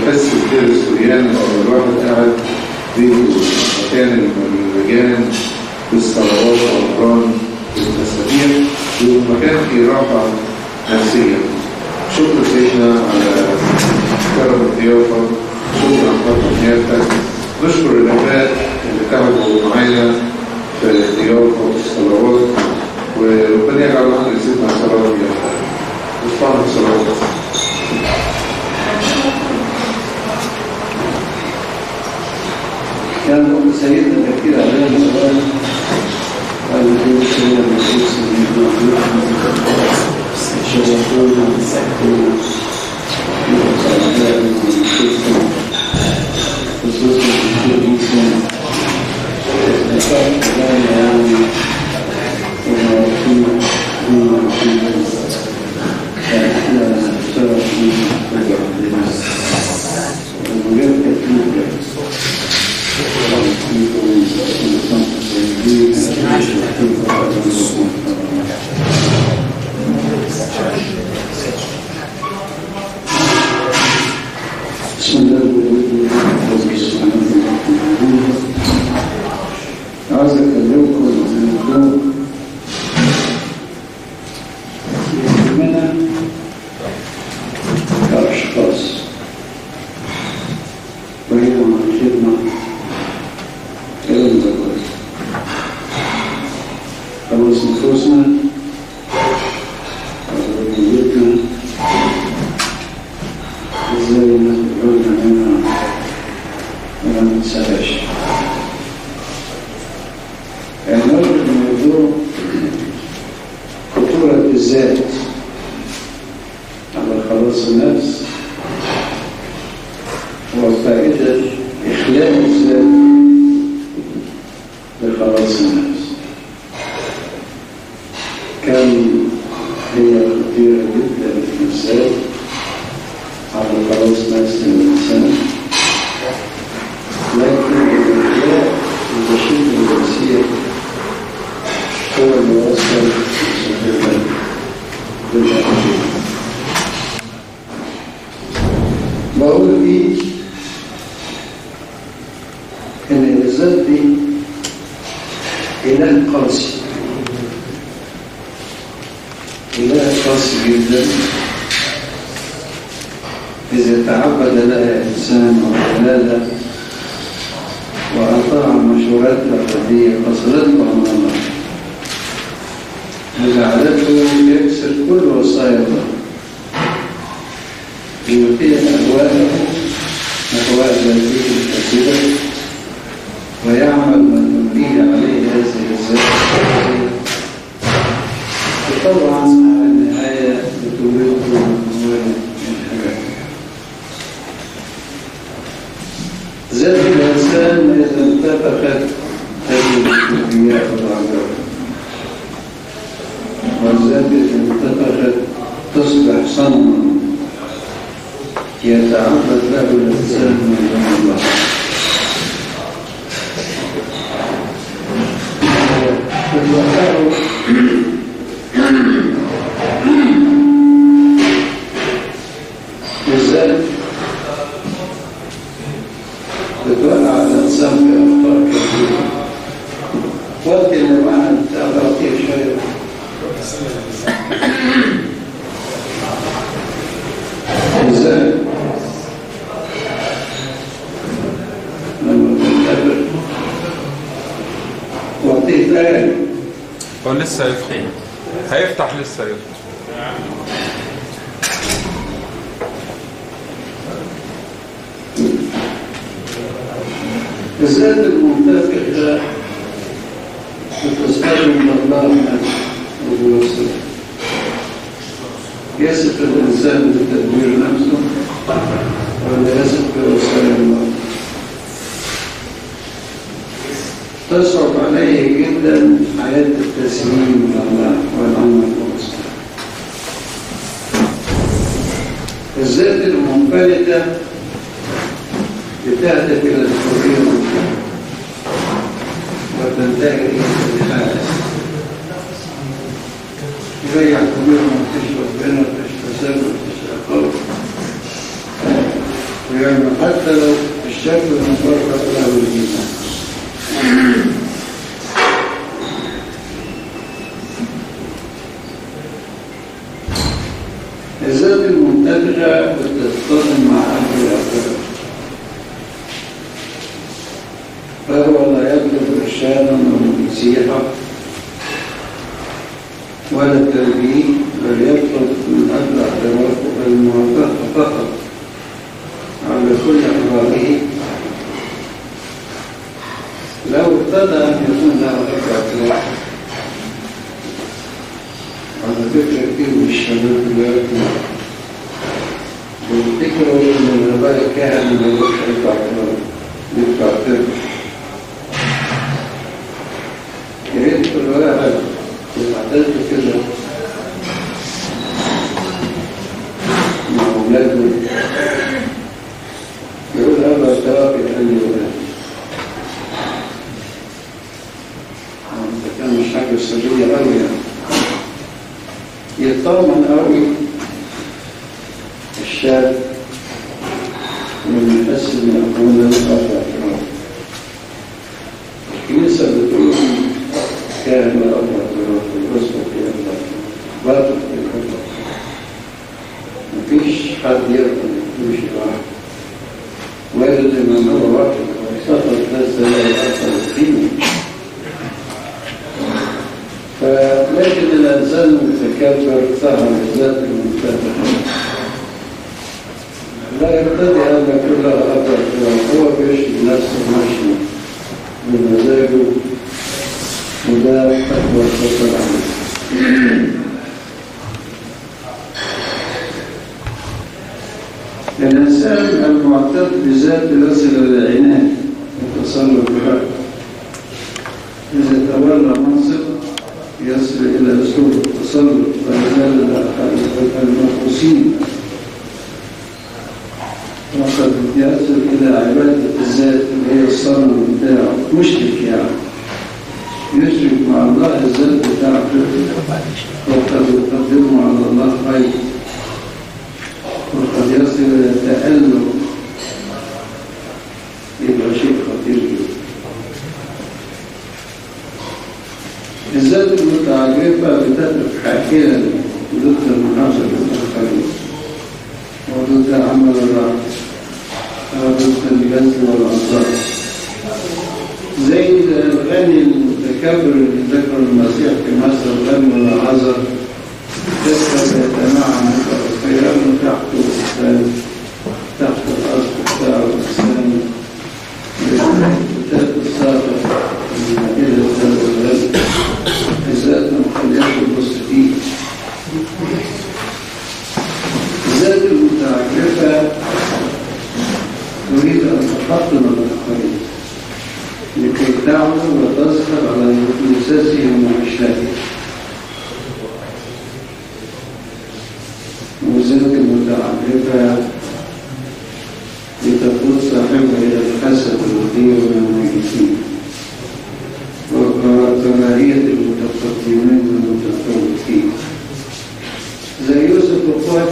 يحس بكده السوريان أو الواحد قاعد في مكان المجان بالصلوات والقرآن بالتسابيح ومكان فيه راحة نفسية شكرا سيدنا على كرم الضيافة شكرا خاطر نيابتك نشكر الآباء اللي تعبوا معانا في الضيافة والصلوات وربنا يجعل معنا سيدنا صلاة بيها نصطنع صلاة كان سيدنا كثير علينا سؤال قال لي سيدنا بالقدس شرفونا وسعدونا خصوصا في المسلم نصائح كلام يعني ومواقيت دون عقيدة فإحنا شرف لنا وغير كثير بسم الله عايز اكلمكم عن موضوع يهمنا كاشخاص وهي مع الخدمه كلام ده كويس خلص نفوسنا أولويتنا ازاي نخرجنا هنا وما ننساهاش عنوان الموضوع خطورة الذات على خلاص النفس وفائدة إخلاء الذات لخلاص النفس كم هي خطيرة جدا في الذات على خلاص نفس الإنسان لكن الإخلاء البشير الوسيع هو اللي وصل صحيحا بالعقيدة بقول إيه إن الذات دي إله قاسي إله قاسي جدا إذا تعبد لها إنسان أو حلالة وأطاع مشوراتها الذي قصرته عن الله جعلته يكسر كل وصايا الله يطيع أهواءه أهواء ذاته الكثيرة ويعمل ما تنبيه عليه هذه الذات وطبعا على النهاية بتورثه من الحاجات ذات الإنسان إذا انتفخت هذه الكليات والعجائب والذات إذا انتفخت تصبح صنما يتعبد له الإنسان من دون الله بالذات بتوقع الإنسان في أخطاء كثيرة وقت اللي الواحد تقرأ فيه شوية ازاي؟ لما بنتقابل وقتي تاني هو لسه يفتح هيفتح لسه يفتح الذات المنتفق ده بتستخدم الله نفسه وبيوصل يثق الإنسان بتدبير نفسه ولا يثق بوصايا الله تصعب عليه جدا حياة التسليم لله والعمل والإصلاح الذات المنفردة بتهدف إلى الحرية والحرية وتنتهي إلى الحالة يريح ضمير ما فيش ربنا ما فيش فساد ما فيش عقاب يعني حتى لو الشكل المفرق له الإيمان الذات المنتجة بتتصطدم مع أهل الآخرة فهو لا يطلب إرشادا أو نصيحة ولا تربيه بل يطلب من أجل اعترافه الموافقة فقط على كل أقواله لو ابتدى أن يكون له اعتراف على فكرة كتير من الشباب دلوقتي بيفتكروا إن الآباء الكهنة ما يقولش يدفع يدفع تربح يا ريت كل واحد يعترف كده مع أولاده يقول أبا توافي أني ولد ده كان مش حاجة سرية أوي يعني يطمن قوي الشاب من يحس ان ابونا يقع في اعتراف الكنيسه بتقول كان له اعتراف والاسره في اعتراف باطل في اعتراف مفيش حد يقدر يمشي معاه وارد ان هو واحد سقط بس لا يأثر فيه فلكن الإنسان المتكبر فهم الذات المنفتحة لا يقتضي أن كل أثر هو بيشفي نفسه ماشي بمزاجه وده أكبر خطر عليه الإنسان المعتد بذاته يصل إلى العناد والتصرف بحق إذا تولى منصب يصل إلى أسلوب التصرف فيزال المنقوصين وقد يصل إلى عبادة الذات اللي هي الصنم بتاعه مشرك يعني يشرك مع الله الذات بتاعته وقد يقدمه على الله خير وقد يصل إلى تألق يبقى شيء خطير جدا الذات المتعجرفة بتترك حاكيا ضد المناظر الآخرين وضد عمل الرعب وضد الجذب والأنصار زي الغني المتكبر اللي ذكر المسيح في مثل الغني والعذر كيف يتمعن الخيران تحت الإسلام تحت الأرض بتاع الإسلام بتاعت الساقط من إلى الغد الذات ما خليهاش تبص فيه الذات المتعجرفة تريد أن تحطم الآخرين لكي تعمل وتظهر على نفسهم وعشائهم والذات المتعجرفة لتقود صاحبها إلى الحسد والغير والميتين وكراهية المتقدمين والمتفوقين زي يوسف وقوات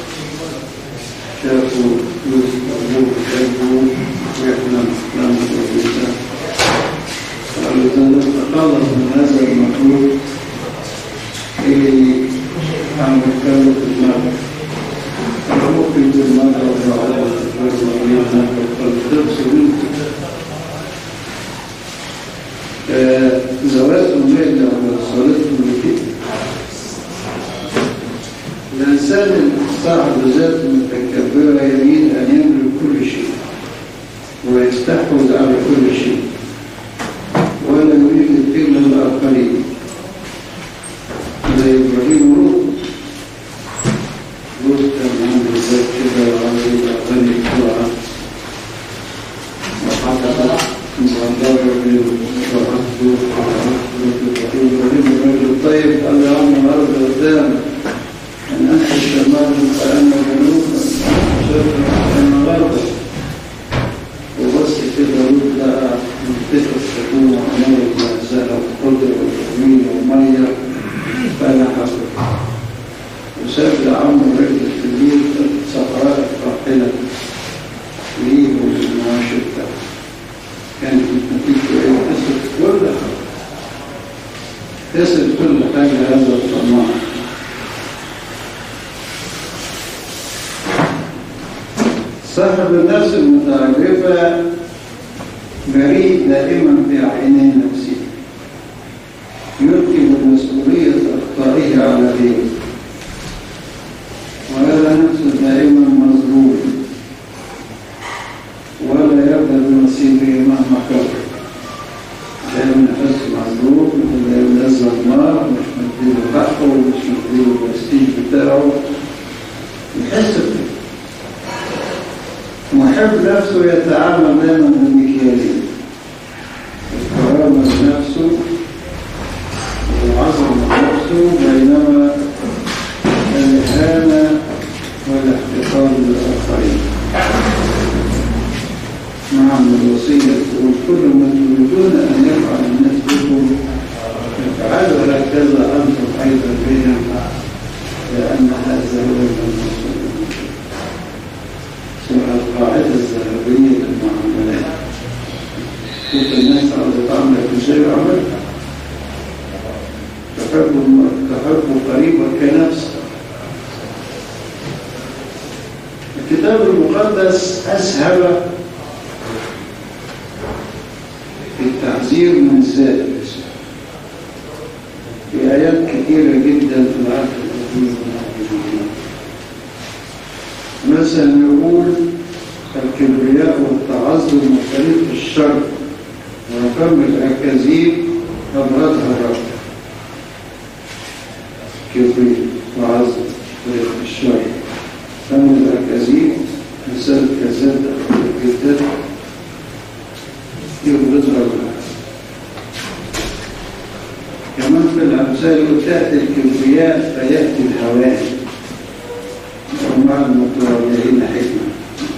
شافوا يوسف أبوه شافوا وإحنا لم نتوقع قالوا سنتخلص من هذا المخلوق اللي عم يتكلم في دماغه أنا ممكن في دماغه وبعضها تتوقع عليها فالتبسوا منه زواج المهنة وصالته الكتب الإنسان صاحب ذات متكبرة يريد أن يملك كل شيء ويستحوذ على كل شيء ولا يريد الخدمة للآخرين ليه والمعاش بتاعه كانت نتيجته ايه؟ خسر كل حاجة خسر كل حاجة هذا الطماع صاحب النفس المتعجبة بريء دائما في عيني نفسه يلقي مسؤولية أخطائه على غيره وهذا نفسه دائما مظلوم ولا يقبل بنصيبه مهما كان دائما يحس مظلوم ولا ينزل نار مش مديله حقه ومش مديله البرستيج بتاعه يحس بكده محب نفسه يتعامل دائما بمكيالين الكرامة لنفسه والعظمة لنفسه بينما الإهانة والاحتقار للآخرين مع الوصية تقول كل ما تريدون أن يفعل الناس بكم افعلوا هكذا أنتم أيضا بهم لأن هذا هو المسؤول القاعدة الذهبية للمعاملات شوف الناس عاوزة تعمل كل شيء وعملها تحب تحب قريبا كنفسك الكتاب المقدس أسهل في التحذير من الذات في آيات كثيرة جدا في العهد القديم والعهد الجديد مثلا يقول الكبرياء والتعظم وطريق الشر وفم الأكاذيب أبردها الرب كبرياء وعظم طريق الشر فم الأكاذيب مثال كذاب جدا يبردها الرب كمان في الأمثال تأتي الكبرياء فيأتي الهوان ومع المتواضعين حكمة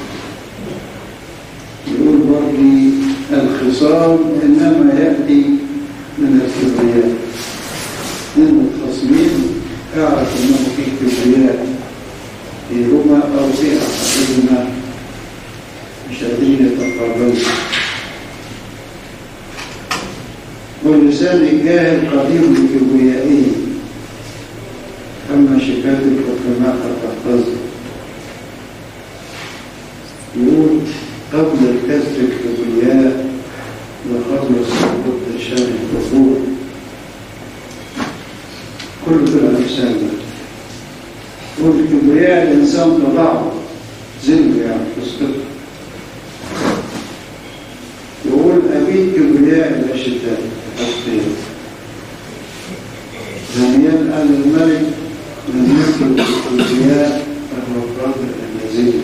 يقول برضي الخصام إنما يأتي من الكبرياء من الخصمين اعرف أنه في كبرياء فيهما أو في أحدهما مش قادرين يتقربوا واللسان الجاهل قديم لكبريائه أما شفاة الحكماء فتحفظه يقول قبل الكسر الكبرياء وقبل السقوط الشر الكفور كل في الأمثال ده والكبرياء الإنسان تضعه ذل يعني تسقطه يقول أبيت كبرياء الأشتاء الخير دانيال قال الملك من يكتب الكبرياء الرفاض الذين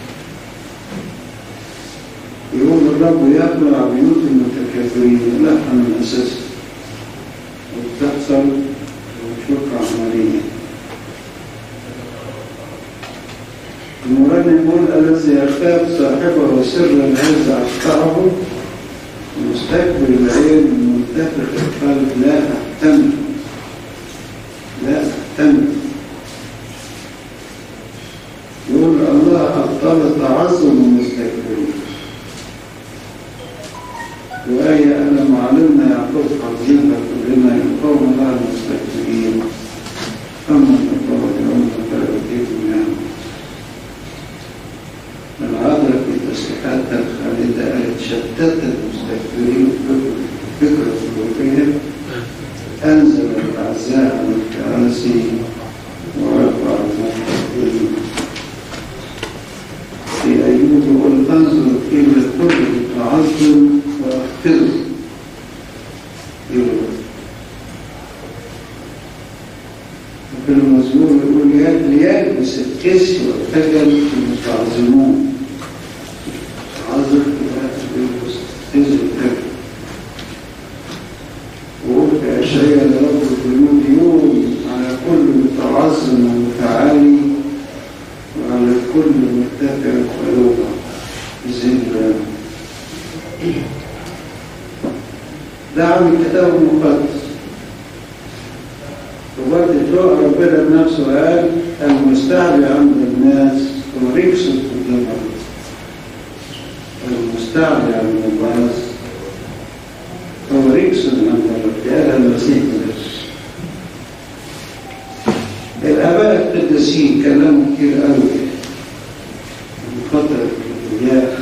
يقول الرب يقلع بيوت المتكبرين لا من أساسه وبتحصل وتشك عمليا المرنم يقول الذي يخاف صاحبه سرا هذا أخطأه مستكبر العين منتفخ القلب لا أهتم لا أهتم يقول الله أبطل تعظم المستكبرين وآية أنا معلمنا يعقوب حافظينها كلنا يقوم الله المستكبرين أما الله يوم فيؤتيكم نعمة العذراء في تسبيحاتها الخالدة قالت شتت المستكبرين فكر قلوبهم أنزل الأعزاء عن الكراسي ورفع المستكبرين في أيوب يقول انظر إلى كل التعظم واغفر يقول وفي المزمور يقول ليلبس الكسي والخجل المتعظمون عظم يلبس الكسي والخجل وقول في أشعياء لرب الجنود يوم على كل متعظم ومتعالي وعلى كل مرتفع قلوبا ذلا ده عن الكتاب المقدس وبعد جاء ربنا بنفسه قال المستعلي عند الناس وريكس قدام الله المستعلي على الناس هو ريكسون عند الرجال المسيح نفسه الآباء القديسين كلاموا كتير قوي عن خطر الكبرياء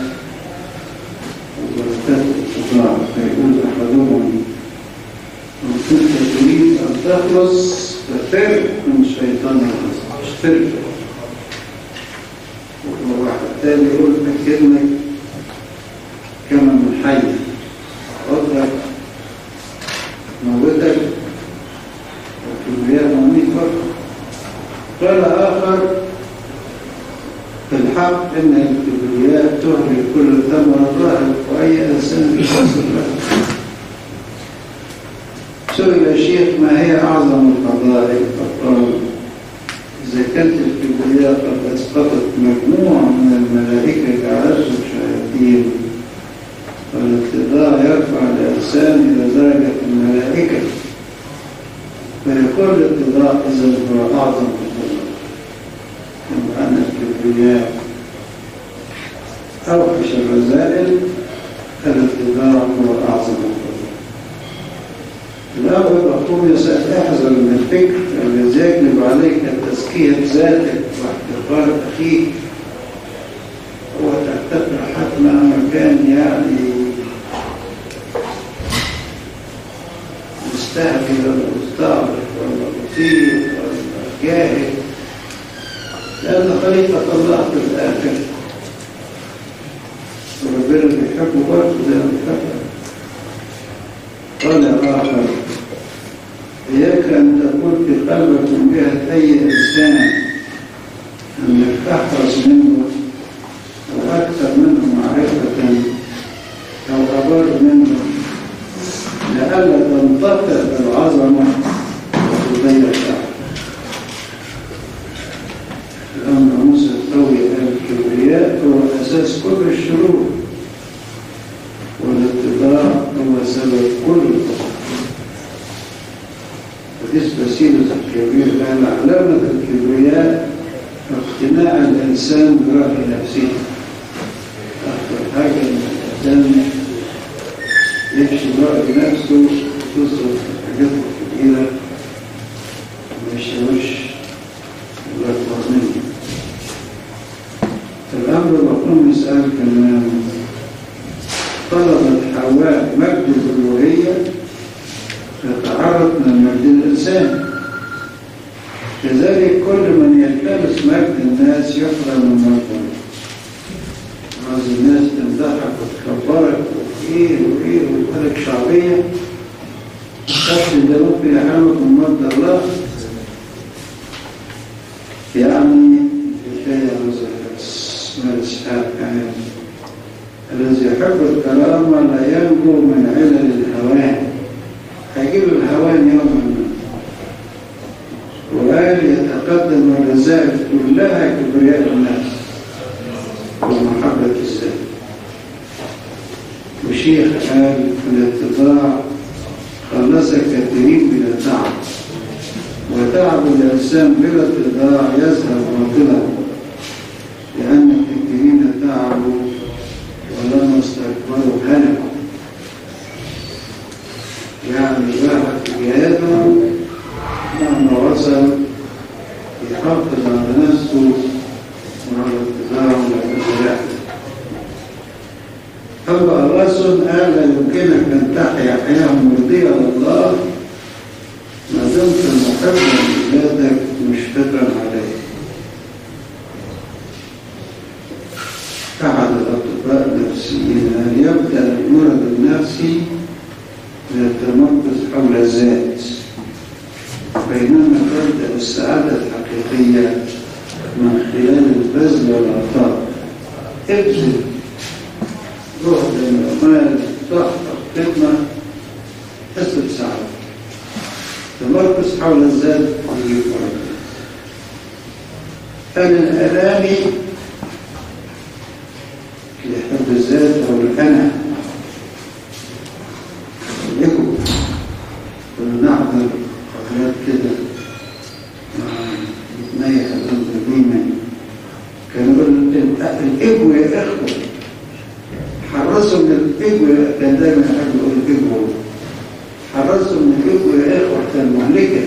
وبركات الاتباع فيقول أحدهم إن كنت تريد أن تخلص ففر من شيطان الخصم اشترك وواحد تاني يقول فكرني كما من حي أدرك موتك والكبرياء مميتك قال آخر في الحق إن الكبرياء تهلك كل ثمرة ظاهر وأي إنسان يحصل له سئل الشيخ ما هي أعظم الفضائل فقال إذا كانت الكبرياء قد أسقطت مجموعة من الملائكة كعرش الشياطين فالاتضاع يرفع الإنسان إلى درجة الملائكة فيكون الاتضاع إذا هو أعظم الفضائل كما أن الكبرياء أوحش الرذائل فالاتضاع هو أعظم الفضائل الأول مفهوم يسأل احذر من الفكر الذي يجلب عليك تزكية ذاتك واحتقار أخيك وتعتبر حتما مكان يعني مستهبل ولا مستعبد ولا بسيط ولا جاهل لأن خليقة الله في الآخر وربنا بيحبه برضه زي ما بيحبه قال آخر إياك أن تقول في قلبك من جهة أي إنسان أنك تحرص منه أو أكثر منه معرفة أو أبر منه لئلا تنتقل بالعظمة وتضيع شعبك الأمر موسى القوي الكبرياء هو أساس كل الشرور والاتباع هو سبب كل الخطر حديث بسيلة الكبير قال علامة الكبرياء اقتناع الإنسان برأي نفسه أكثر حاجة إن الإنسان يمشي برأي نفسه تصرف الحاجات الكبيرة ما يشوش يلخبط منه الأمر مفهوم يسأل كمان طلبت حواء مجد الألوهية تتعرض من مجد الإنسان كذلك كل من يلتمس مجد الناس يحرم من مجد بعض الناس تمدحك وتكبرك وإيه وإيه وتقولك شعبية تحسن ده ممكن يحرمك من مجد الله يعني الحكاية اسمها إسحاق يعني الذي يحب الكرامة لا ينجو من علل الهوان هيجيب الهوان يوما ما وقال يتقدم الرذائل كلها كبرياء الناس ومحبة الذات وشيخ قال في الاتضاع خلصك كثيرين بلا تعب وتعب الإنسان بلا اتضاع يذهب باطلا لأن الكثيرين تعبوا ولما استكبروا هلكوا يعني الواحد جهاده مهما وصل يحافظ على نفسه وعلى اتباعه والاتباع أما الرسول قال لا يمكنك أن تحيا حياة مرضية لله ما دمت محبا لذاتك مشفقا عليه أحد الأطباء النفسيين أن يبدأ المرض النفسي يتمركز حول الذات بينما تبدأ السعادة الحقيقية من خلال البذل والعطاء ابذل جهد ومال تحقق خدمة تسلب سعادة تمركز حول الذات يجيب بركة أنا الأناني يحب الذات أو الأنا الإيجو ونحضر حاجات كده متنيح الأرض قديما كان يقول الإيجو يا إخوة حرصوا من الإجو كان دايما يحب يقول الإجو حرصوا من الإجو يا إخوة كان مهلكة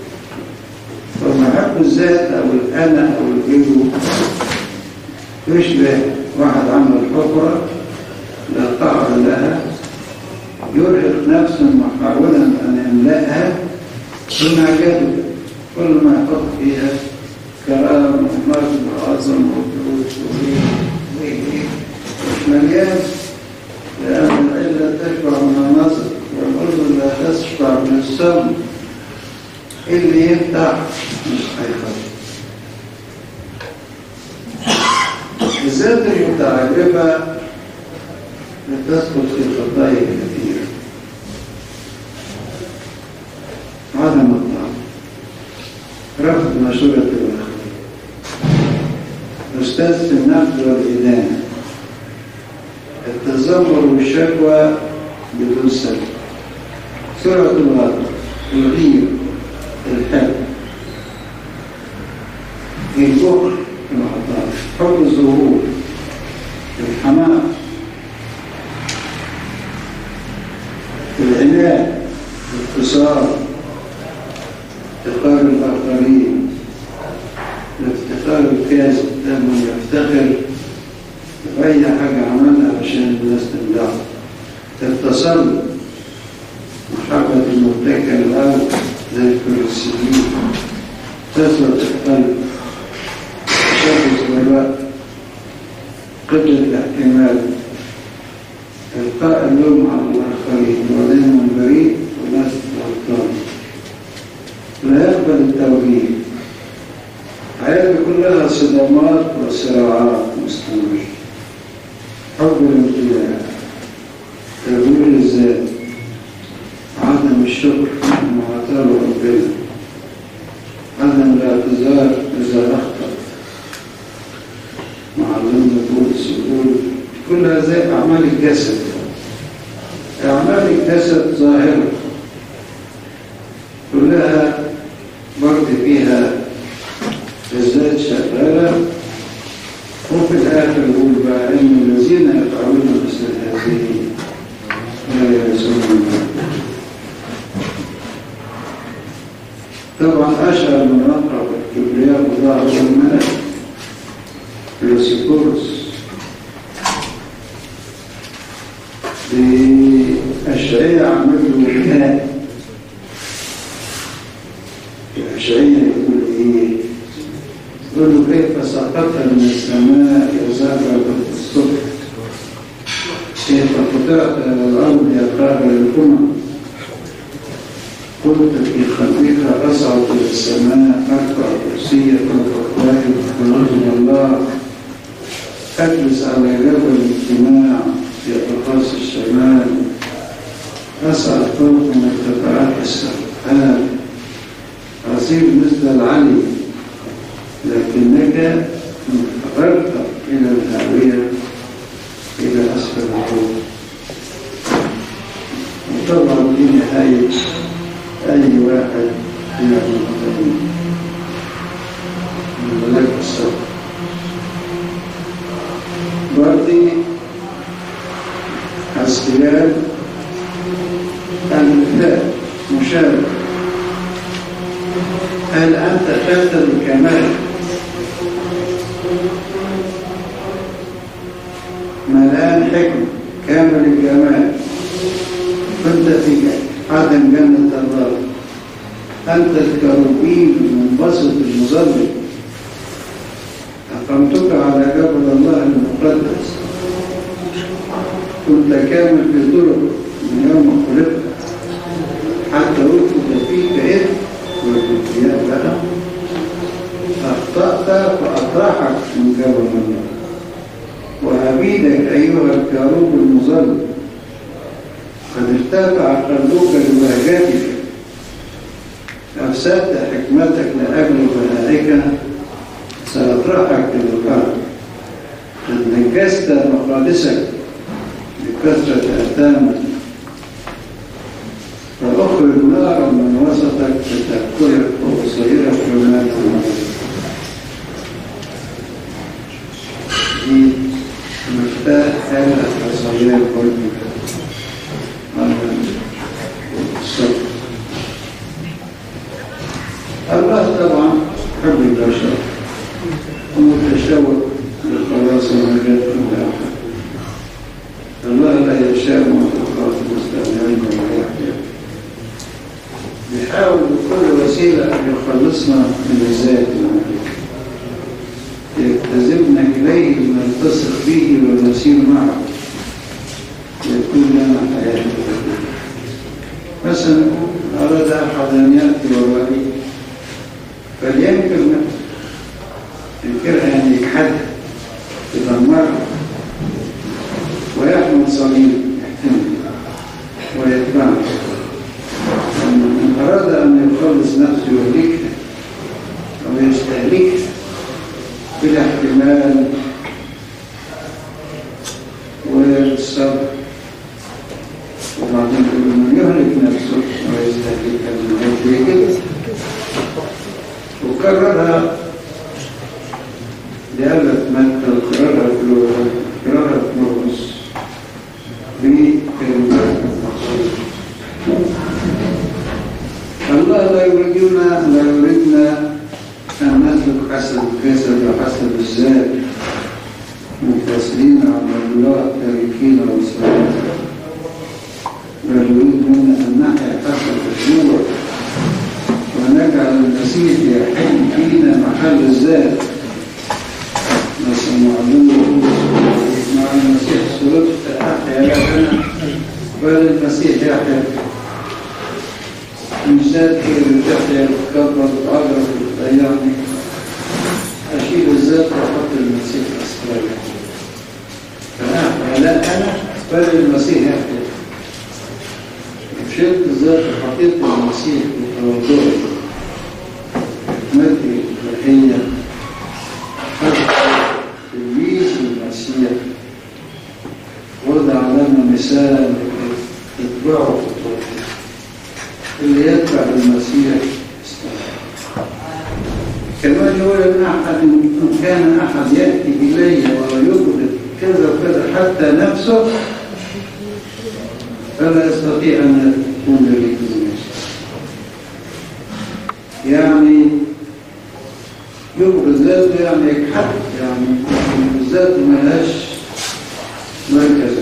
فمحب الذات أو الأنا أو الإجو يشبه واحد عمل حفرة لا قعر لها يرهق نفسه محاولا أن يملأها ثم جد كل ما يحط فيها كلام ومجد وعظم وفلوس مش مليان لأن العلة تشبع من النظر والأرض لا تشبع من السم اللي يفتح مش هيخرج الذات المتعجبة لتسقط في خطايا كثيرة عدم الطعام رفض مشورة الآخرين أستاذ في النقد والإدانة التذمر والشكوى بدون سبب سرعة الغضب الغير الحب البخل العطاء حب الظهور الحماق العناد الاختصار افتقار الآخرين الافتقار الكاذب لما يفتخر بأي حاجة عملها عشان الناس تمدحه التسلط محبة المتكل الأول زي الفلسطينيين تسلط القلب تشخص بالوقت قلة الاحتمال إلقاء اللوم على الآخرين ودائما بريء وناس غلطان لا يقبل التوجيه حياته كلها صدامات وصراعات مستمرة حب الامتلاك تغيير الذات عدم الشكر مع عطاء ربنا عدم الاعتذار إذا أخطأ معلمنا بولس يقول كل هذه أعمال الجسد أعمال الجسد ظاهرة كلها برضه فيها الذات شغالة وفي الآخر يقول بقى إن الذين يفعلون مثل هذه لا يرثون الله طبعا أشهر من أقرب الكبرياء وضاع هو الملك لوسيكوروس بأشعية عمله كتاب الأشعية يقول إيه يقول له كيف سقطت من السماء يا زهرة الصبح كيف قطعت على الأرض يا قابل الأمم قلت في خلقك أصعد إلى السماء أرفع كرسية وأقوال ونظم الله أجلس على جبل الاجتماع في أقاصي الشمال أصعد فوق من ارتفاعات السحاب أصير مثل العلي لكنك انتقلت إلى الهاوية إلى أسفل الأرض وطبعا دي نهاية أي واحد يعمل الطريق من ملاك الصبر برضي حسبيان المثال مشابه هل أنت تبتغي الكمال ملآن حكم كامل الجمال كنت في عدم جنة الله أنت الكروبين المنبسط المظلم أقمتك على جبل الله المقدس كنت كامل في طرق من يوم خلقت حتى وجد فيك إثم والكتيان لها أخطأت فأطاحك من جبل الله وأبيدك أيها الكروب المظلم قد ارتفع قلبك لبهجتك أفسدت حكمتك لأجل بهائك سأطرحك إلى الأرض قد نجست مقادسك بكثرة أثامك فأخرج نارا من وسطك فتأكلك وأصيرك حماة دي مفتاح هذا التصرف العيال برضه على الصبر الله طبعا حب البشر ومتشوق للخلاص والنجاة كل أحد الله لا يشاء مخلوقات مستقبلين ولا يحيى بيحاول بكل وسيلة أن يخلصنا من الذات يجتذبنا إليه لنلتصق به ونسير معه يكون لنا حياة مثلا أراد أحد أن يأتي ورائي فلينكر نفسه ينكرها يعني يجحدها يدمرها ويحمل صليب يحتمل ويتبعه من أراد أن يخلص نفسه يهلكها أو يستهلكها بلا احتمال والصبر وبعدين كل من يهلك نفسه ويستهلكها من أجل كده وكررها لألف متى وكررها في كررها في مرقس بكلمات مخصوصة الله لا يريدنا لا يريدنا أن نسلك حسب الجسد وحسب الذات منفصلين عن الله تاركين وصلاة بل يريد منا أن نحيا حسب الجوع ونجعل المسيح يحل فينا محل الذات نسأل معلمه مع المسيح صلبت أحيا لنا بل المسيح يحيا مش ذات هي اللي تحيا وتكبر وتعرف وتضيعني أشيل الذات وأحط المسيح أسفل فأحيا لا أنا بل المسيح يحيا شلت الذات وحطيت المسيح بتوضعي حكمتي الإلهية تلميذ المسيح وضع لنا مثال تتبعه خطوته اللي يتبع المسيح يستحق كمان يقول ان احد ان كان احد ياتي الي ويبغض كذا وكذا حتى نفسه فلا يستطيع ان يكون لي يعني يبغض ذاته يعني يجحد يعني الذات ما لهاش مركز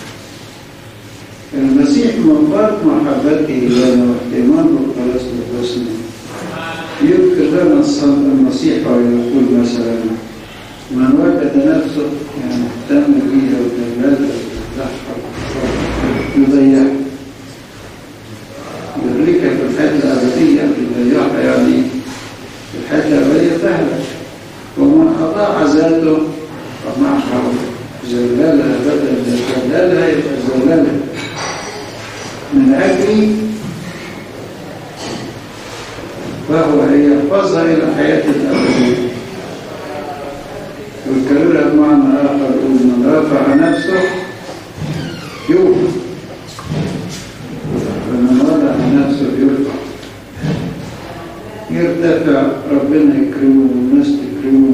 المسيح من فرط محبته لنا واهتمام بالخلاص الحسنى يذكر لنا المسيح ويقول مثلا من وجد نفسه يعني اهتم بيها وتجلدها وتضحى يضيعها يدركها في الحياة الأبدية يضيعها يعني في الحياة الأبدية تهلك ومن أضاع ذاته فمعها زلالها بدل زلالها يبقى زلالها من أجلي فهو يحفظها إلى الحياة الأبدية والكلمة بمعنى آخر من رفع نفسه يوفى فمن وضع نفسه يرفع يرتفع ربنا يكرمه والناس تكرمه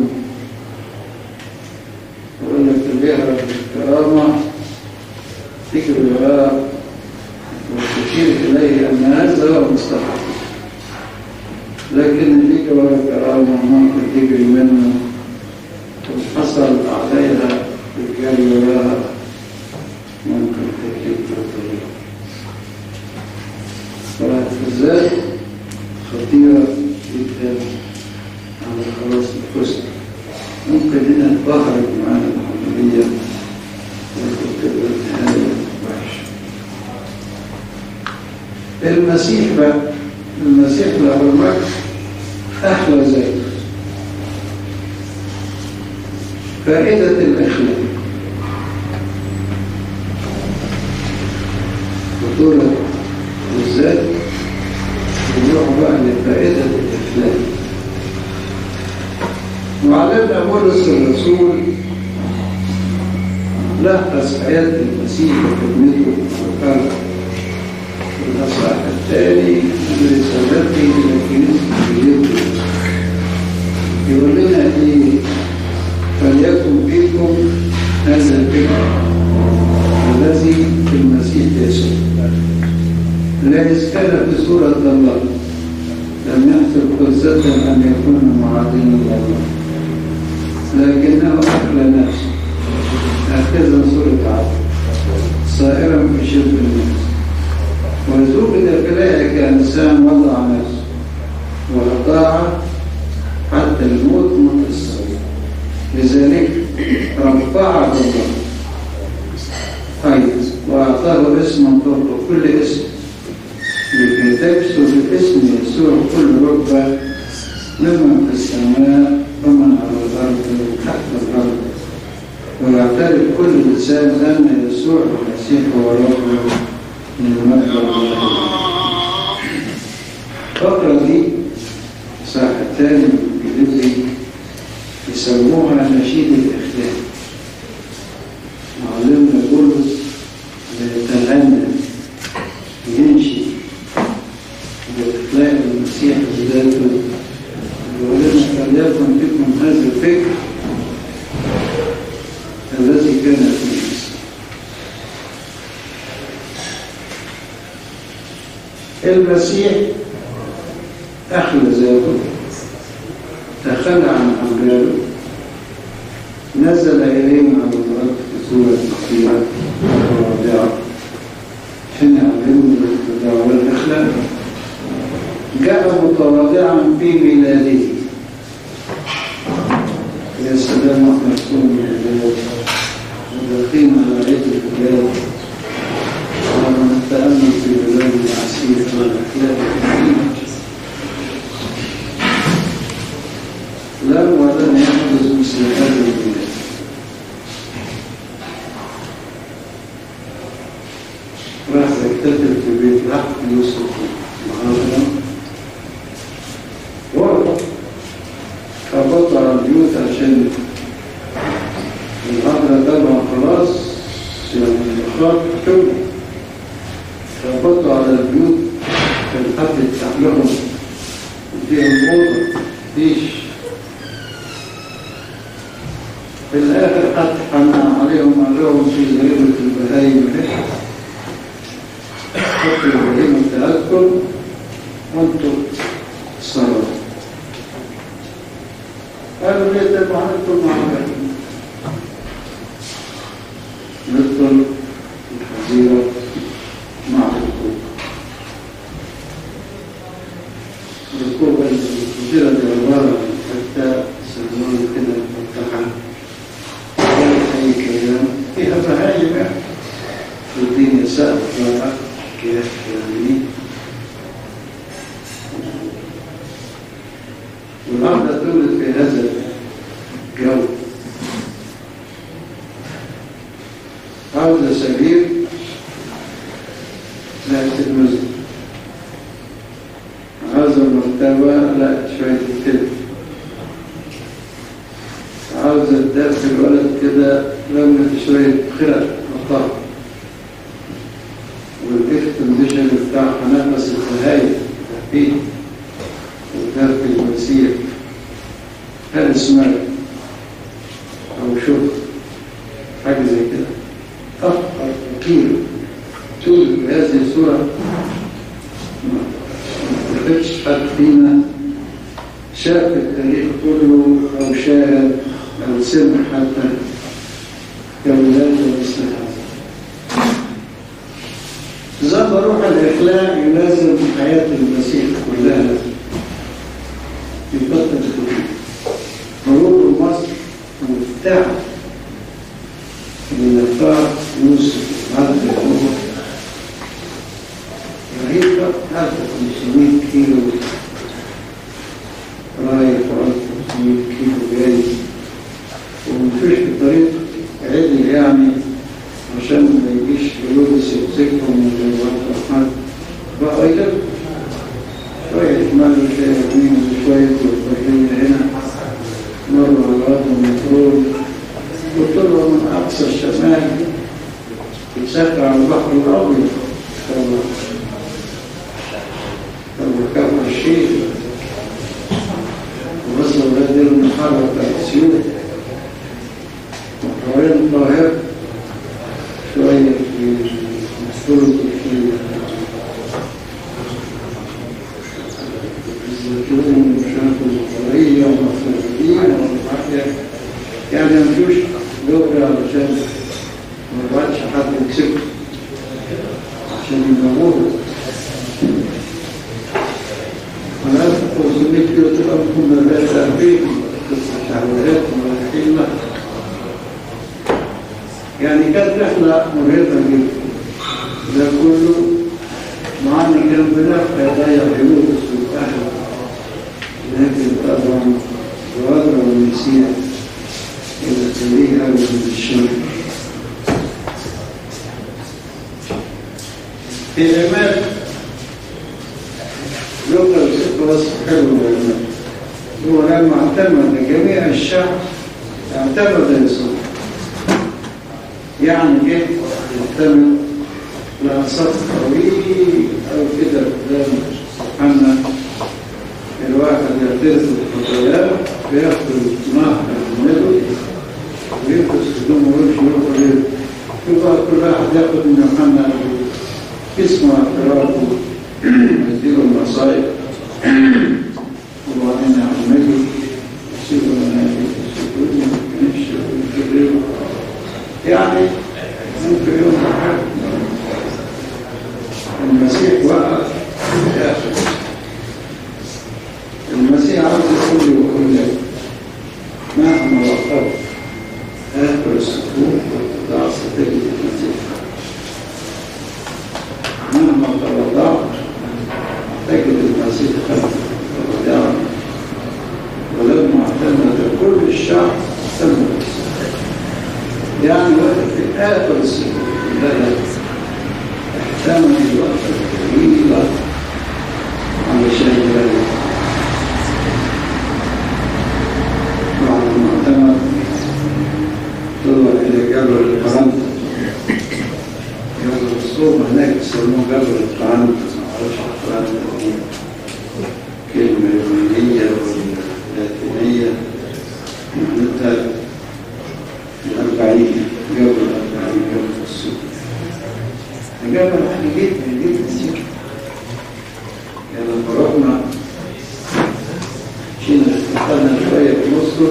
ويقول لك اللي يهرب بالكرامة تجري وراه وتشير إليه أن هذا هو مستحق لكن اللي يجري ورا الكرامة ممكن تجري منه وحصل عليها الجري وراها ممكن تجري الطريق فالذات خطيرة جدا على خلاص الحسن ممكن هنا تبهرج معانا العملية وتبقى النهاية وحشة المسيح بقى المسيح له المجد أحلى ذاته فائدة الأخلاق خطورة الذات نروح بقى لفائدة الإخلاق وعلمنا بولس الرسول لخص حياة المسيح وخدمته وقال في الأصحاح الثاني من رسالته إلى كنيسة فيليبي يقول لنا إيه فليكن فيكم هذا الفكر ليس كان في صورة الله لم يحسب فرصة أن يكون معادين الله لكنه أخلى نفسه هكذا صورة عبد صائرا في شبه النفس وزوجد كلاهي كإنسان وضع نفسه وأطاع حتى الموت موت الصغير لذلك رفعه الله أيضا وأعطاه اسما فوق كل اسم لكي تكسر باسم يسوع كل ركبة ممن في السماء ومن على الأرض تحت الأرض ويعترف كل لسان أن يسوع المسيح هو رب من المجد الله الفقرة دي ساحتان بالإنجليزي يسموها نشيد الإخلاق معلمنا بولس يتغنى ينشي بإخلاق المسيح بذاته يقول لنا فليكن فيكم هذا الفكر الذي كان في مصر المسيح أخلى ذاته تخلى عن أمراله نزل إليهم على الأرض في صورة خطيرة ورابعة حين علمنا الاتباع والإخلاق جاء متواضعا في ميلاده يا سلام احنا نكون من البلاد وداخلين على عيد البلاد ولما نتأمل في بلاد العسير والأخلاق الكريمة لم ولن يحدث مثل هذا البلاد راح يكتتب في بيت لحم يوسف معاذ ورد فبطل البيوت عشان الأمر طبعا خلاص يعني الإخراج كله فبطل على البيوت كان حد يفتح لهم يديهم موضة مفيش في الآخر حد حمى عليهم قال لهم في زريبة البهايم اهي حطوا البهيمة بتاعتكم وانتوا صلوا قالوا ليه تبقى ندخل مع البهيمة ندخل الحزيرة مع الركوب الركوب الحزيرة دي عبارة عن حتى سلمان كده مفتحة أي كلام فيها بهايم والدنيا سقف بقى كيف يعني والواحدة تولد في هذا الجو عاوزة سرير لا تلمز عاوزة مرتبة لا شوية كده عاوزة تدافع الولد كده لما شوية خلق مطار والاكت كونديشن بتاعها نفس الخلايا فيه وترك المسير هل اسمها او شوف حاجه زي كده افقر كيلو تولد بهذه الصوره ما اعتقدش حد فينا شاف التاريخ كله او شاهد او سمع حتى كولاد مثل هذا زاد روح الإخلاء يلازم حياة المسيح كلها في فترة الخروج خروج مصر مفتاح للقاء يوسف عبد الأمور رهيب هذا 500 كيلو رايح و 500 كيلو جاي ومفيش الطريق عدل يعني عشان ما يجيش هيرودس يمسكهم من الرحمن بقى يلف شوية شمال وشوية يمين وشوية وشوية هنا مرة على الأرض المفروض قلت له من أقصى الشمال يتسكر على البحر الأبيض طب كفر الشيخ ووصل لغاية المحرة بتاعت سيوط وحوالين القاهرة شوية في مسؤول في عشان ينوره وناس 500 كيلو تبقى ممكن مرات 40 تحولات وحيلة يعني كانت رحلة مرهقة جدا ده كله معانا كان بنفع يضيع فلوس والأهل لكن طبعا الوضع والنسيان إلى تليه أول من الشر في العماد لغة وصف حلو العماد هو لما اعتمد جميع الشعب اعتمد يسوع يعني جه يعتمد لأنصاف طويل أو كده قدام سبحانه الواحد يعترف بالخطايا بياخد نهر المدو ويلبس هدومه ويمشي يخرج يبقى كل واحد ياخد من يوحنا اسمه اعترافه يديله المصايب وبعدين يعمله يسيبه منافق يسيبه يمشي ويكرره يعني ممكن يوم أحد المسيح وقف في الآخر المسيح عاوز يقول لي ويقول لك مهما وقفت آخر السكوت والتضاع ستجد المسيح مهما تواضعت تجد المسيح خلفك تواضعا ولما اعتمد كل الشعب اعتمد يعني وقت في آخر السكوت بدأ احتمل الوقت طويلة علشان يبلغ بعد ما اعتمد طلع إلى جبل القرنطة جبل الصوم هناك يسموه جبل القرنطة ما اعرفش القرنطة دي كلمة يونانية ولا لاتينية معناتها الأربعين جبل الأربعين جبل الصوم جبل عالي جدا جدا يعني لما رحنا شينا استقلنا شوية في نصه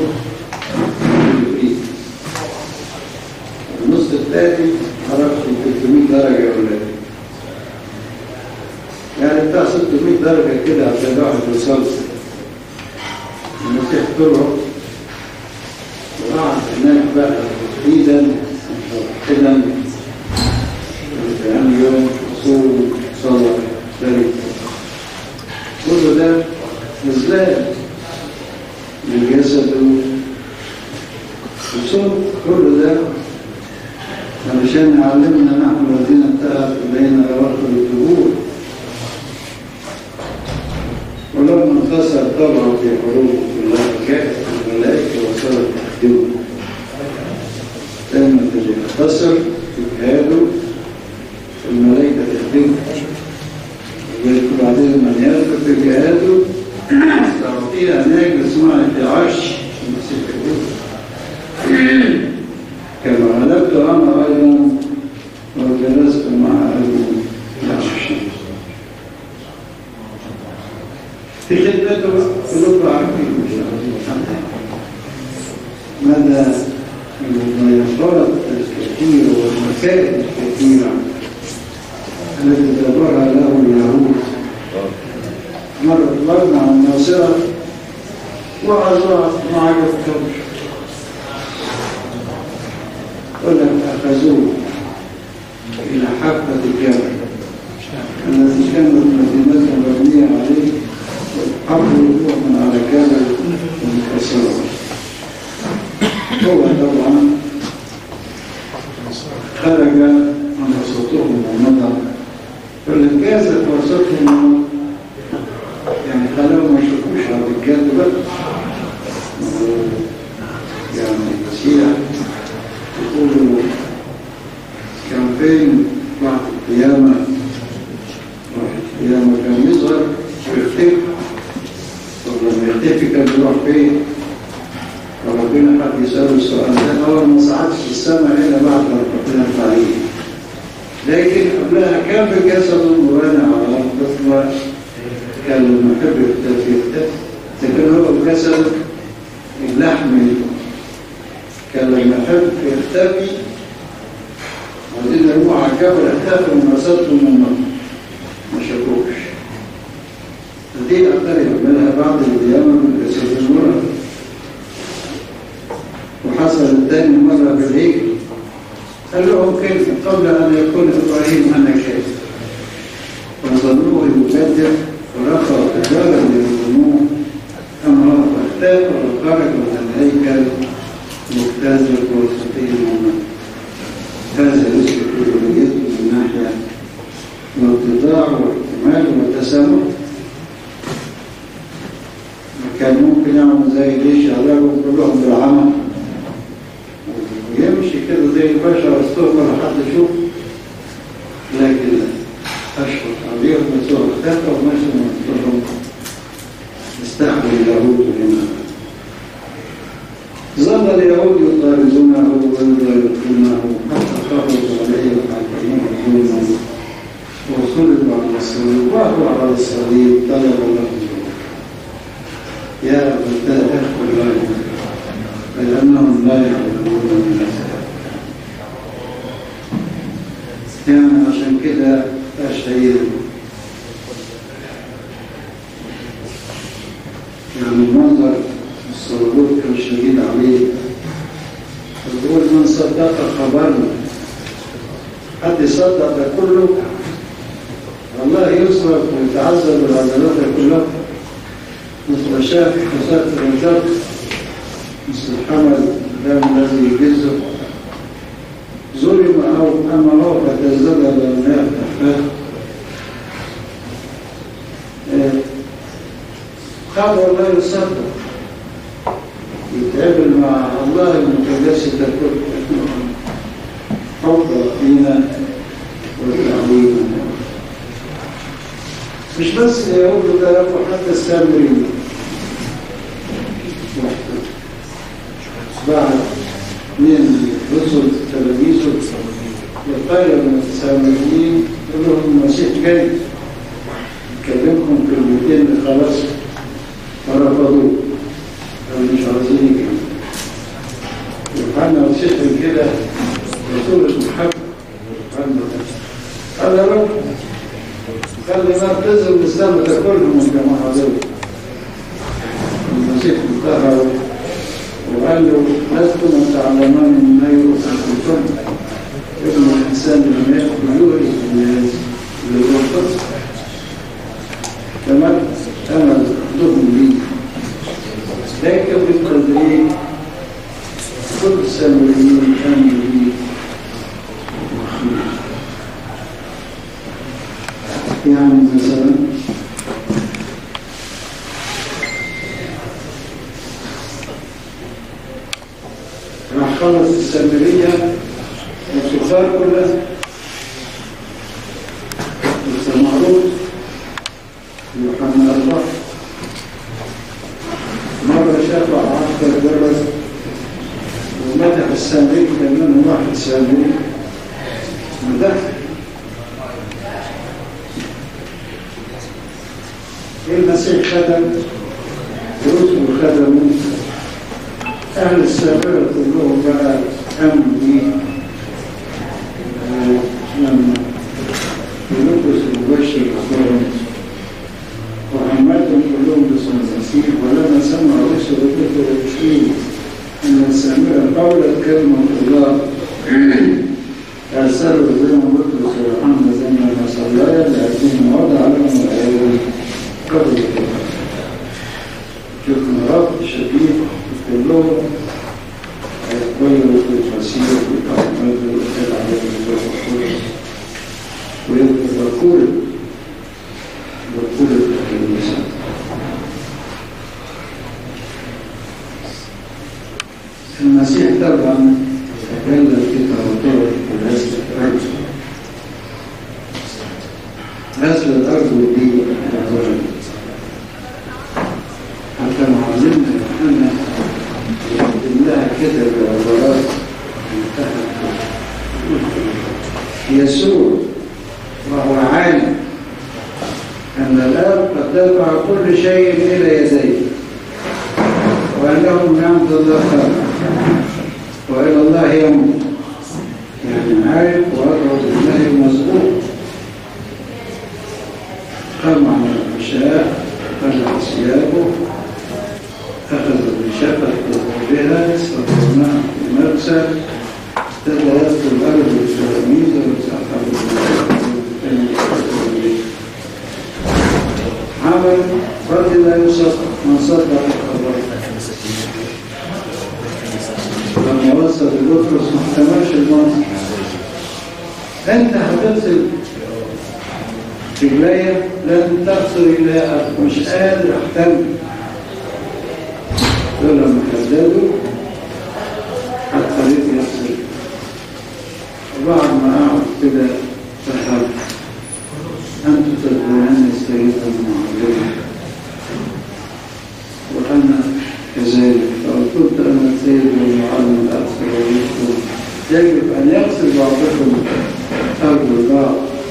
النص الثاني عرفت 300 درجة ولا ايه يعني بتاع 600 درجة كده عشان الواحد يوصل المسيح طلع وقعد هناك بقى تحديدا كده يعني يوم صوم صلاة ذلك كل ده إذلال للجسد والصوم كل ده علشان يعلمنا نحن الذين انتهت إلينا رواق الدهور ولما انتصر طبعا في حروب الملائكة الملائكة وصلت تخدمه دايما اللي يختصر يجهاده الملائكة تخدمه وبعدين من يدخل في جهاده تعطيها هناك اسمها العرش المسيح يقول كما غلبت انا ايضا وجلست مع ابي العرش في خدمته قلوب عارفين مدى المضايقات الكثيرة والمسائل الكثيرة التي دبرها له اليهود مرة طلبنا عن الناصرة وعظات ما عرفتهمش ولم أخذوه إلى حافة الجبل التي كانت مدينة مبنية عليه حفروا من على جبل منكسرة هو طبعا خرج عن وسطهم ومضى فالجازة وسطهم يعني خلاهم ما يشوفوش على الجد بقى يعني المسيح يقولوا كان فين بعد القيامة واحد القيامة كان يظهر ويختفي طب لما يختفي كان يروح فين؟ فربنا حد يسأله السؤال ده أول ما صعدش في السماء إلا بعد ما ربنا تعليم لكن قبلها كان في جسد مرانع على الأرض كان المحب يختفي يختفي لكن هو بجسد اللحم كان لما يحب يختفي عايزين يروحوا على الجبل اختفوا من رصدهم من النار ما شافوش دي أقدر يعملها بعض الديانة من يستخدمونها وحصل تاني مرة بالهيك قال لهم كيف قبل أن يكون إبراهيم أنا كيف فظنوه يبدل ورفعوا حجارا ليظنوه أما هو فاختاف وخرج من الهيكل مجتاز الفلسطين هذا يثبت ألوهيته من ناحية واتضاع واحتمال وتسامح كان ممكن يعمل زي جيش يضربوا كلهم بالعمى ويمشي كده زي البشر الصوت ولا حد يشوف لكن أشفق عليهم يسوع اختفى ومشي من كلهم استقبل اليهود هنا ظل اليهود يطاردونه ويضايقونه حتى خرجوا عليه وحاكموه ظلما وصلبوا على الصليب وهو على الصليب طلب له يا فتاة اخوة الله فلأنهم لا يعلمون من يعني عشان كده أشهير يعني المنظر الصلوات كان شديد عليه يقول من صدق خبرنا حد يصدق ده كله الله يصرف ويتعذب العضلات كلها مثل شاف حسات الرجال مثل حمل الدم الذي يجزه ظلم أو أما هو فتزدد الماء تحته خبر لا يصدق يتقابل مع الله المتجسد الكل حب فينا وتعوينا مش بس اليهود ده حتى السامريين بعد من رسل تلاميذه وقال من السامريين يقول لهم المسيح جاي يكلمكم كلمتين خلاص فرفضوه قالوا مش عاوزين يجوا يوحنا وسحر كده رسول المحب قال يا رب خلي النار تنزل من السماء تاكلهم الجماعه دول المسيح انتهى وقال له لستم تعلمان من يؤتى كنتم ابن الانسان لم ياكل يورث الناس للوقت كما انا لهم لي لكن بالتدريج كل السامريين كانوا لي يعني مثلا راح خلص السامرية والسفار كلها بس معروف يوحنا الله مرة شافع عسكر جرس ومدح السامري كان منهم واحد سامري مدح المسيح خدم ورسل خدموا أهل السابرة كلهم بقى أمنوا بيه لما يلبس المبشر أخبرهم وحملتهم كلهم باسم المسيح ولما سمع رسل الكفر المسلمين أن السامرة قولت كلمة الله أرسلوا بهم بطرس ويوحنا زي ما صلى لكن وضع لهم الآيات قبل كده شوف مرات شديد كلهم هيتغيروا في الفسيح والأعمال والأكل عليهم بالرسول ويذكر بكل الكنيسة المسيح طبعا تكلم في تواتر غسل الأرض غسل الأرض دي تعتبر حتى معلمنا يوحنا يقدم لها كده بعبارات منتهى يسوع وهو عالم أن الآب قد دفع كل شيء إلى يديه وأنه نعمة الله خلق وإلى الله يموت كان عارف وأدعو بالله المظبوط قام على العشاء خلع ثيابه أخذ بشفة بها استخدمناها في المغسل ابتدى يدخل الأرض التلاميذ ويتأخر عمل رد لا يصدق من صدق الخبر لما وصل الأطرس ما احتملش المنطق أنت هتغسل رجليا لازم تغسل رجليا مش قادر أحتمل دول لما حددوا الطريق يغسل وبعد ما أقعد كده فهمت أنتم تدعون السيد المعلم وأنا كذلك فقلت أنا السيد المعلم الأكثر ويكون يجب أن يغسل بعضكم أرض بعض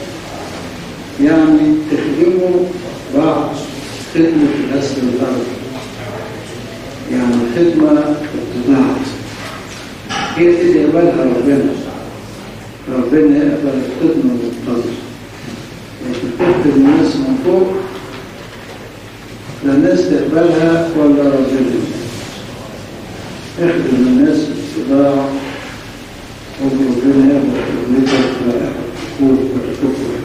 يعني تخدموا بعض خدمة غسل الأرض يعني خدمة اتباع هي دي يقبلها ربنا ربنا يقبل الخدمة المنتظرة لكن تخدم الناس من فوق لا الناس تقبلها ولا ربنا اخدم الناس باتباع وربنا يقبل خدمتك ويقول ويشكر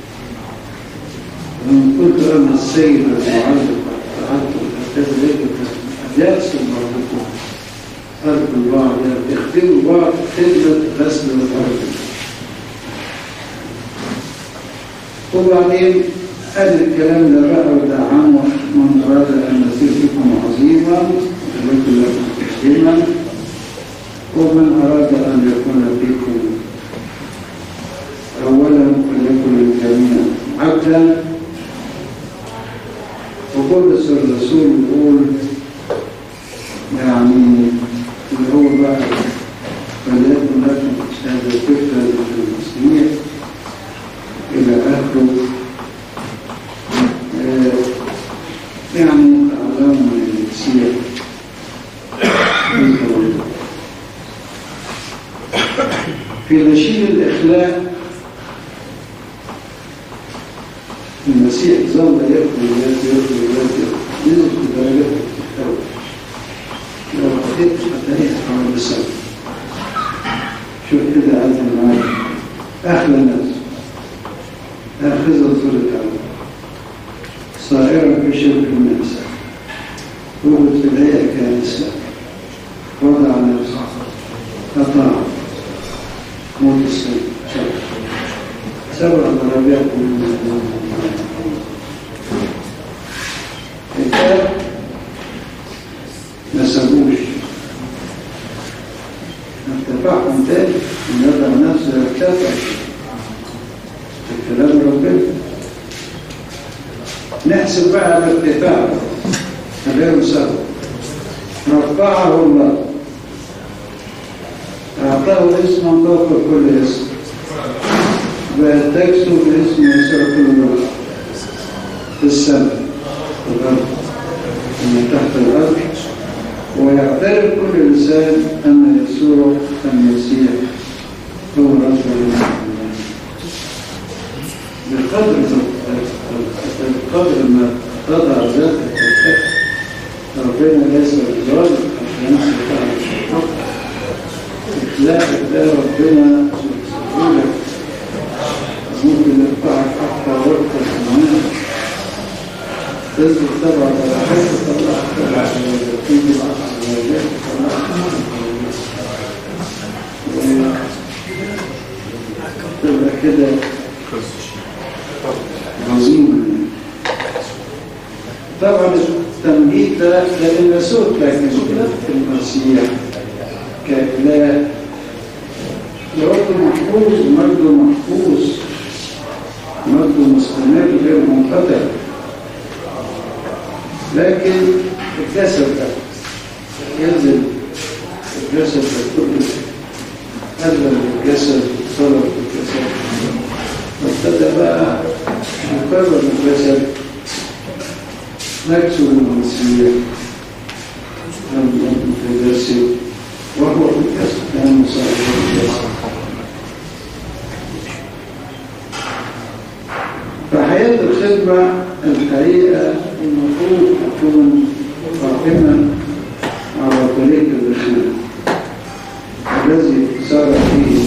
ومن كنت انا السيد المعلم فعلت كذلك يغسل بعضكم أرض البعض يخدموا بعض خدمة غسل الأرض وبعدين قال الكلام ده بقى ودعمه من أراد أن يصير فيكم عظيما ويكون لكم تكريما ومن أراد أن يكون فيكم أولا فليكن للجميع عبدا وبولس الرسول يقول يعني اللي هو بقى فليكن لكم هذا الفكرة في المسيح إلى آخره يعني تعلموا من المسيح في نشيد الإخلاق المسيح ظل يأكل الناس يأكل الناس نزل في درجات التوبة لو حطيت هتلاقيها حوالي بسبب شوف كده عزم معايا أحلى الناس آخذ صورة الله صائرا في شرك الناس وجد في الهيئة كنساء وضع نفسه أطاع موت السيد سبع ضربات من الكتاب ما سابوش ارتفعهم تاني ان يضع نفسه يرتفع الكلام ربنا نحسب بقى الارتفاع غير سبب رفعه الله أعطاه اسما فوق كل اسم وتكسو باسم يسوع كل واحد في السماء في الأرض ومن تحت الأرض ويعترف كل إنسان أن يسوع المسيح هو رب العالمين بقدر بقدر ما تضع ذاتك ربنا ليس بظالم عشان يمسك الحق تلاقي ده ربنا سبحانه ممكن يرفعك حتى وقت الزمان تثبت طبعا على حته طلع طلع تيجي العصر تبقى كده عظيم طبعا التمجيد ده لأن صوت لكن في المسيح كإله يرد محفوظ ومجده محفوظ مجده مستمر غير منقطع لكن الجسد ده ينزل الجسد ده كله أذن الجسد صلب الجسد وابتدى بقى يكرر الجسد نكسر المسيح المتجسد وهو في الجسد كان صاحب الجسد حياة الخدمة الحقيقة المفروض تكون قائمة على طريق الرسول الذي سار فيه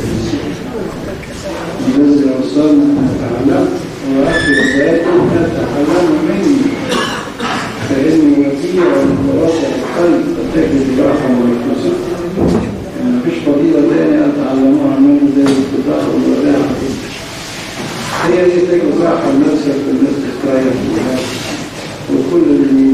الذي وصلنا نتعلم وآخر ذاته نتعلم مني فإني وديع ومتواضع القلب فتجد راحة ونفسه يعني مفيش فضيلة تانية أتعلمها منه زي الاتفاق والوداع هي دي تجد راحة لنفسك والناس تستريح فيها وكل اللي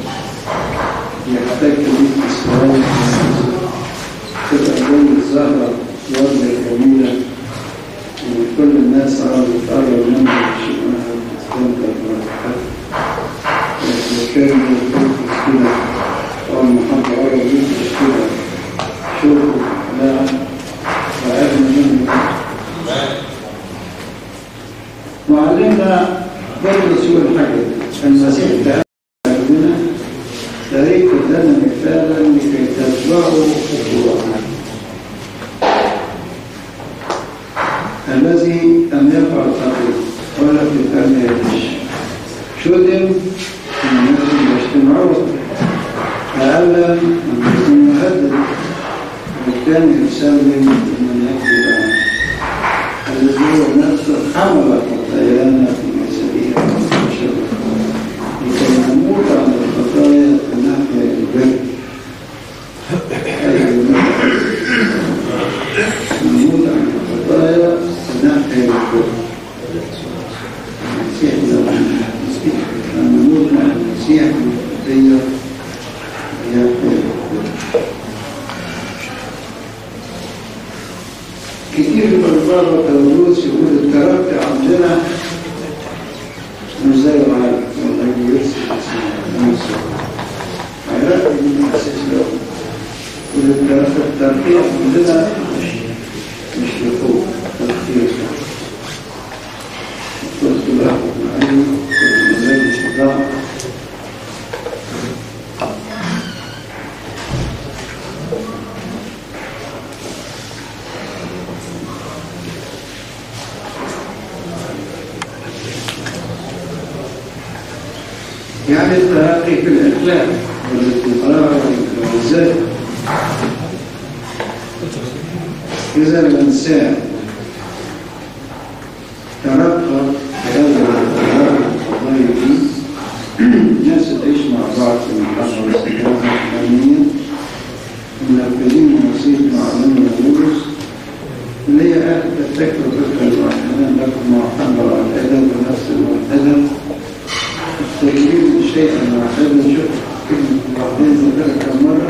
يحتاج ليك استريح تبقى زي الزهرة الوردة الجميلة وكل الناس عاوزة تقرب منها تشوفها وتستمتع براحتها كان يقول كده أول ما حد قرب يمشي كده شوفوا لا وأهل منه معلمنا بطرس يقول حاجة المسيح تعالى بنا طريق لنا مثالا لكي تتبعوا خطواتنا الذي لم يفعل خطيئة ولا في الأرض يدش شدم الناس يجتمعون تألم من يكون مهدد والثاني يسلم من يكذب عنه الذي هو نفسه حمل خطايانا في جسده وشبه لكي نموت عن الخطايا ونحيا البر أي نموت عن الخطايا ونحيا البر المسيح ده المسيح نموت مع المسيح من الخطية ويحيا البر كتير من البابا كالروس يقول الكاركتر عندنا مش زي العالم والله يرسل نفسه هيرقي من الأساس الأول والكاركتر الترقية عندنا مش مش لفوق ترقية قلت له معي المزاج الشجاع يعني الترقي في الإخلاق والاستقرار والذات إذا الإنسان ترقى في هذا القرار القضايا دي الناس تعيش مع بعض في المحافظة والاستقرار الإسلامية منفذين وصية معلم الغرس اللي هي آخر تفتكر فكرة الواحدة لكم محبة واحدة ونفس الواحدة تجريب شيئا واحدا شوف كلمة بعدين ذكرها كم مرة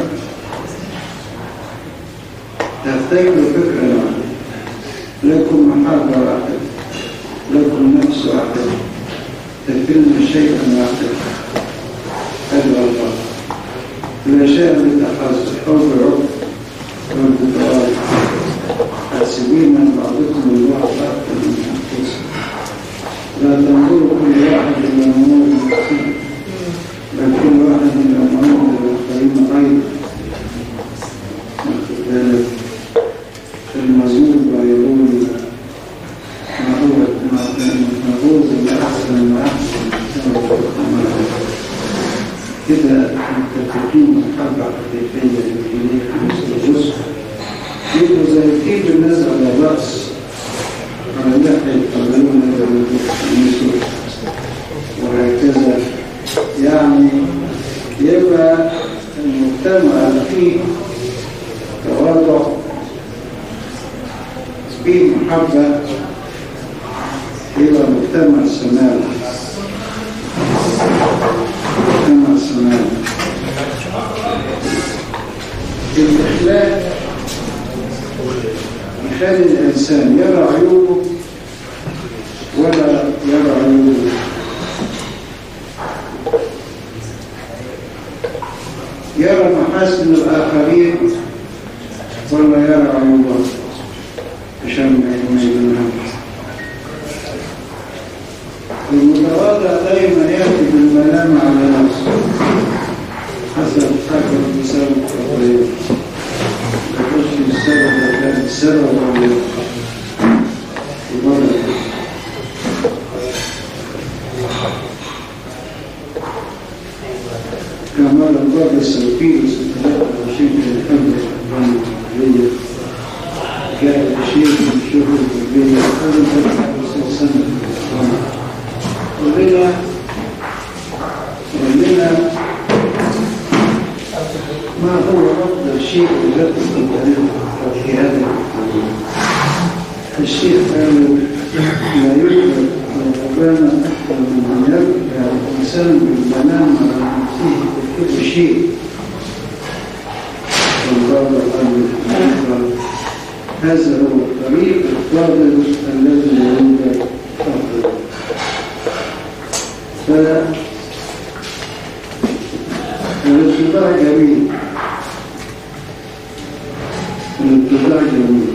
تفتكر فكرة واحدة لكم محبة واحدة لكم نفس واحدة تكلم شيئا واحدا هذا الله الأشياء التي تحصل حب العقل والتطوال حاسبين من بعضكم الواحد أكثر من أنفسكم لا تنظروا كل واحد إلى أمور نفسه بل كل واحد إلى أمور الآخرين أيضا واخد بالك المزمور يقول ما هو ما هو الأحسن ما أحسن كده متفقين محبة حقيقية إليك مثل الرسل يبقوا زي كيف الناس على الرأس على اللحية يقبلون النسوء وهكذا يعني يبقى المجتمع فيه تواضع فيه محبة إلى مجتمع سماوي مجتمع سماوي الإخلاق يخلي الإنسان يرى عيوبه ولا يرى عيوبه يرى محاسن الآخرين ولا يرى عيوبه عشان ما يبينهاش المتواضع دائما يأتي بالملام على نفسه حسب حسب بسبب التغيير يخش السبب كان السبب ولا المرض مرة مرة السلفيين وستلاقى وشيء من الحمد لله جاء الشيخ من شغل التربية قبل 53 سنة ولنا ولنا ما هو أفضل شيء يجب أن في هذا الشيخ قال لا يوجد ربنا أكثر من أن يرجع الإنسان بالمنام على نفسه في كل شيء والله قال هذا هو الطريق الفاضل الذي عند أفضل فالاتباع جميل الاتباع جميل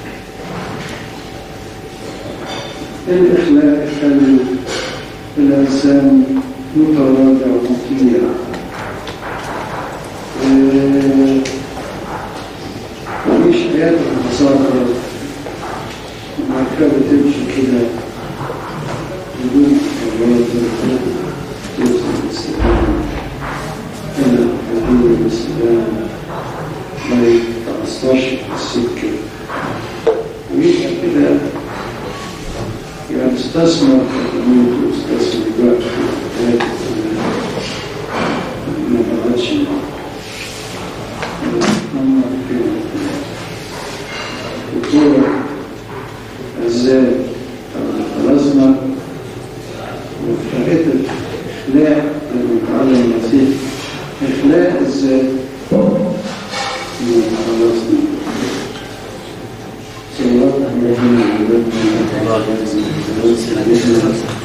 الإخلاق يخلي الإنسان متواضع ومطيع مفيش حياة المصادرة المركبة تمشي كده بدون تواضع توصل للسلام أنا حبيبي بالسلام ما يتعصاش في السكة ويبقى كده يعني استثمر خدمات واستثمر وقت في الحياة ما بعدش دكتور ازاي خلصنا وفرقت الاخلاق لما نتعلم المسيح اخلاق ازاي خلصنا صلوات الله عليه وسلم